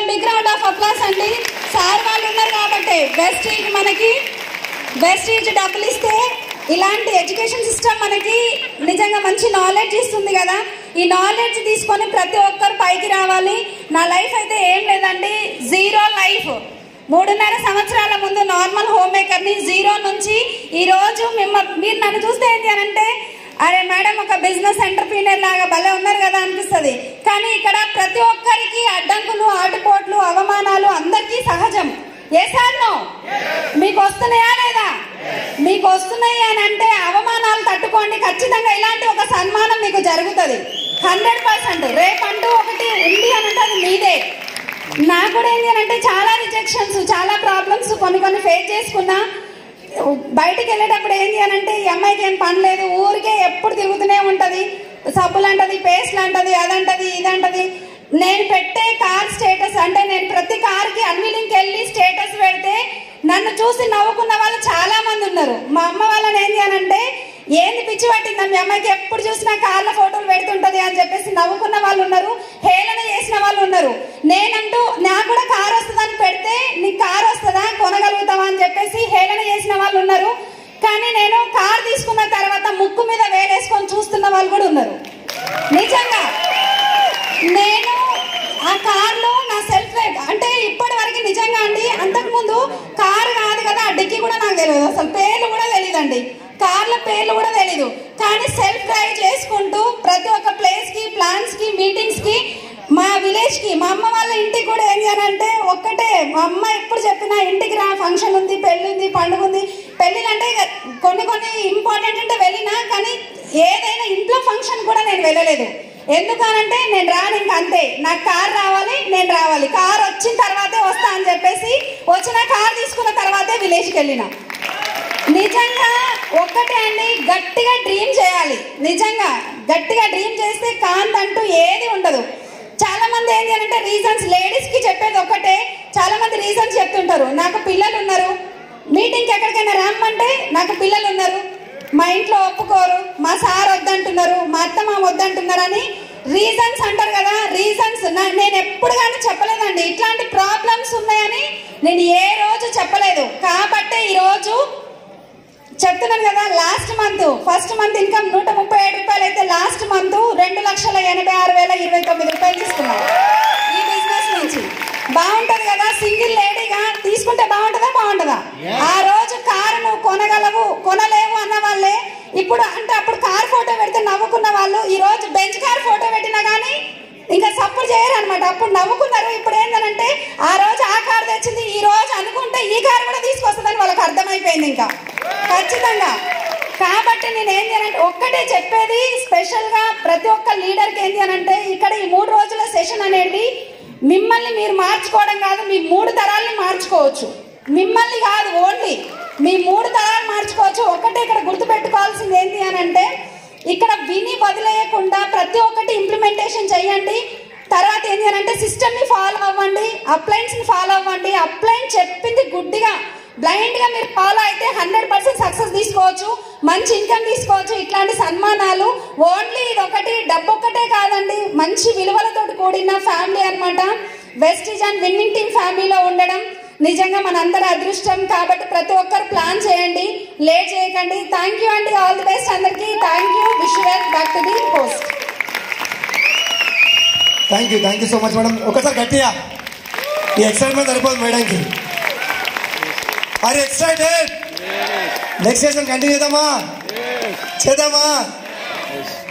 big round of applause అండి sir వాళ్ళు ఉన్నారు కాబట్టి బెస్టీజ్ మనకి బెస్టీజ్ డబ్బులు ఇస్తే ఇలాంటి ఎడ్యుకేషన్ సిస్టమ్ మనకి నిజంగా మంచి నాలెడ్జ్ ఇస్తుంది కదా ఈ నాలెడ్జ్ తీసుకొని ప్రతి ఒక్కరు పైకి రావాలి నా లైఫ్ అయితే ఏం లేదండి జీరో లైఫ్ మూడున్నర సంవత్సరాల ముందు నార్మల్ హోమ్ మేకర్ని జీరో నుంచి ఈ రోజు మిమ్మ మీరు నన్ను చూస్తే ఏంటి అని అంటే అరే మేడం ఒక బిజినెస్ ఎంటర్ప్రీనర్ లాగా భలే ఉన్నారు కదా అనిపిస్తుంది కానీ ఇక్కడ ప్రతి ఒక్కరికి అడ్డంకులు ఆటుపోట్లు అవమానాలు అందరికీ సహజం ఏ సార్ నో మీకు వస్తున్నాయా లేదా మీకు వస్తున్నాయి అని అంటే అవమానాలు తట్టుకోండి ఖచ్చితంగా ఇలాంటి ఒక సన్మానం మీకు జరుగుతుంది హండ్రెడ్ పర్సెంట్ రేపంటూ ఒకటి ఉంది అని అంటే అది మీదే నాకు కూడా ఏంటి అని అంటే చాలా రిజెక్షన్స్ చాలా ప్రాబ్లమ్స్ కొన్ని కొన్ని ఫేస్ చేసుకున్నా బయటికి వెళ్ళేటప్పుడు ఏంటి అని అంటే ఈ అమ్మాయికి ఏం పని లేదు ఊరికే ఎప్పుడు తిరుగుతూనే ఉంటది సబ్బులు అంటది పేస్ట్లు అంటది అదంటది ఇదంటది నేను పెట్టే కార్ స్టేటస్ అంటే నేను ప్రతి కార్కి అన్విలింగ్కి వెళ్ళి స్టేటస్ పెడితే నన్ను చూసి నవ్వుకున్న వాళ్ళు చాలా మంది ఉన్నారు మా అమ్మ వాళ్ళని ఏంటి అని అంటే ఏంది పిచ్చి పట్టిందా మీ అమ్మాయికి ఎప్పుడు చూసినా కార్ల ఫోటోలు పెడుతుంటది అని చెప్పేసి నవ్వుకున్న వాళ్ళు ఉన్నారు హేళన చేసిన వాళ్ళు ఉన్నారు నేనంటూ నాకు కూడా కార్ వస్తుందని పెడితే నీకు కార్ వస్తుందా కొనగలుగుతావా అని చెప్పేసి హేళన చేసిన వాళ్ళు ఉన్నారు కానీ నేను కార్ తీసుకున్న తర్వాత ముక్కు మీద వేలేసుకొని చూస్తున్న వాళ్ళు కూడా ఉన్నారు నిజంగా నేను ఆ కార్లో నా సెల్ఫ్ డ్రైవ్ అంటే ఇప్పటి వరకు నిజంగా అండి అంతకుముందు కారు కాదు కదా ఆ డిక్కీ కూడా నాకు తెలియదు అసలు పేర్లు కూడా తెలియదండి కార్ల పేర్లు కూడా తెలీదు కానీ సెల్ఫ్ డ్రైవ్ చేసుకుంటూ ప్రతి ఒక్క ప్లేస్ కి ప్లాన్స్ కి మీటింగ్స్ కి మా విలేజ్ కి మా అమ్మ వాళ్ళ ఇంటికి కూడా ఏం చేయాలంటే ఒక్కటే మా అమ్మ ఎప్పుడు చెప్పినా ఇంటికి రా ఫంక్షన్ ఉంది పెళ్లి ఉంది పండుగ ఉంది పెళ్ళిళ్ళు అంటే ఇక కొన్ని కొన్ని ఇంపార్టెంట్ అంటే వెళ్ళినా కానీ ఏదైనా ఇంట్లో ఫంక్షన్ కూడా నేను వెళ్ళలేదు ఎందుకనంటే నేను రాను ఇంక అంతే నాకు కార్ రావాలి నేను రావాలి కార్ వచ్చిన తర్వాతే వస్తా అని చెప్పేసి వచ్చిన కార్ తీసుకున్న తర్వాతే విలేజ్కి వెళ్ళిన నిజంగా ఒక్కటే అండి గట్టిగా డ్రీమ్ చేయాలి నిజంగా గట్టిగా డ్రీమ్ చేస్తే కాంత్ అంటూ ఏది ఉండదు చాలా మంది ఏంటి అంటే రీజన్స్ లేడీస్ కి చెప్పేది ఒకటే చాలా మంది రీజన్స్ చెప్తుంటారు నాకు పిల్లలు ఉన్నారు మీటింగ్కి ఎక్కడికైనా రమ్మంటే నాకు పిల్లలు ఉన్నారు మా ఇంట్లో ఒప్పుకోరు మా సార్ వద్దంటున్నారు మా అత్త మామ వద్దంటున్నారు అని రీజన్స్ అంటారు కదా రీజన్స్ నేను ఎప్పుడు కానీ చెప్పలేదండి ఇట్లాంటి ప్రాబ్లమ్స్ ఉన్నాయని నేను ఏ రోజు చెప్పలేదు కాబట్టే ఈ రోజు చెప్తున్నాను కదా last month first month income నూట ముప్పై ఏడు రూపాయలు అయితే లాస్ట్ మంత్ రెండు లక్షల ఎనభై ఆరు వేల ఇరవై తొమ్మిది రూపాయలు తీసుకున్నాను ఈ బిజినెస్ నుంచి బాగుంటది కదా సింగిల్ లేడీగా తీసుకుంటే బాగుంటుందా బాగుంటుందా ఆ రోజు కారు నువ్వు కొనగలవు కొనలేవు అన్న వాళ్ళే ఇప్పుడు అంటే అప్పుడు కార్ ఫోటో పెడితే నవ్వుకున్న వాళ్ళు ఈ రోజు బెంచ్ కార్ ఫోటో పెట్టినా కానీ ఇంకా సపోర్ట్ చేయరు అనమాట అప్పుడు నవ్వుకున్నారు ఇప్పుడు ఏంటంటే ఆ రోజు ఆ కారు తెచ్చింది ఈ రోజు అనుకుంటే ఈ కారు కూడా తీసుకొస్తుందని వాళ్ళకి అర్థమైపోయింది ఇంకా ఖచ్చితంగా కాబట్టి నేను ఏంటి అని అంటే ఒక్కటే చెప్పేది స్పెషల్ గా ప్రతి ఒక్క లీడర్కి ఏంటి అని అంటే ఇక్కడ ఈ మూడు రోజుల సెషన్ అనేది మిమ్మల్ని మీరు మార్చుకోవడం కాదు మీ మూడు తరాల్ని మార్చుకోవచ్చు మిమ్మల్ని కాదు ఓన్లీ మీ మూడు తరాలు మార్చుకోవచ్చు ఒక్కటే ఇక్కడ గుర్తుపెట్టుకోవాల్సింది ఏంటి అని అంటే ఇక్కడ విని వదిలేయకుండా ప్రతి ఒక్కటి ఇంప్లిమెంటేషన్ చేయండి తర్వాత ఏంటి అని అంటే సిస్టమ్ ని ఫాలో అవ్వండి అప్లైన్స్ ని ఫాలో అవ్వండి అప్లైన్ చెప్పింది గుడ్డిగా బ్లైండ్ గా మీరు ఫాలో అయితే హండ్రెడ్ పర్సెంట్ సక్సెస్ తీసుకోవచ్చు మంచి ఇన్కమ్ తీసుకోవచ్చు ఇట్లాంటి సన్మానాలు ఓన్లీ ఇది ఒకటి డబ్బు ఒక్కటే కాదండి మంచి విలువలతో కూడిన ఫ్యామిలీ అన్నమాట వెస్టిజ్ అండ్ విన్నింగ్ టీమ్ ఫ్యామిలీలో ఉండడం నిజంగా మనందరి అదృష్టం కాబట్టి ప్రతి ఒక్కరు ప్లాన్ చేయండి లేట్ చేయకండి థ్యాంక్ యూ అండి ఆల్ ది బెస్ట్ అందరికీ thank you wish well back to the post thank you thank you so much madam ఒకసారి గట్టిగా ఈ ఎక్సైట్మెంట్ సరిపోదు మేడంకి are excited next session continue చేద్దామా చేద్దామా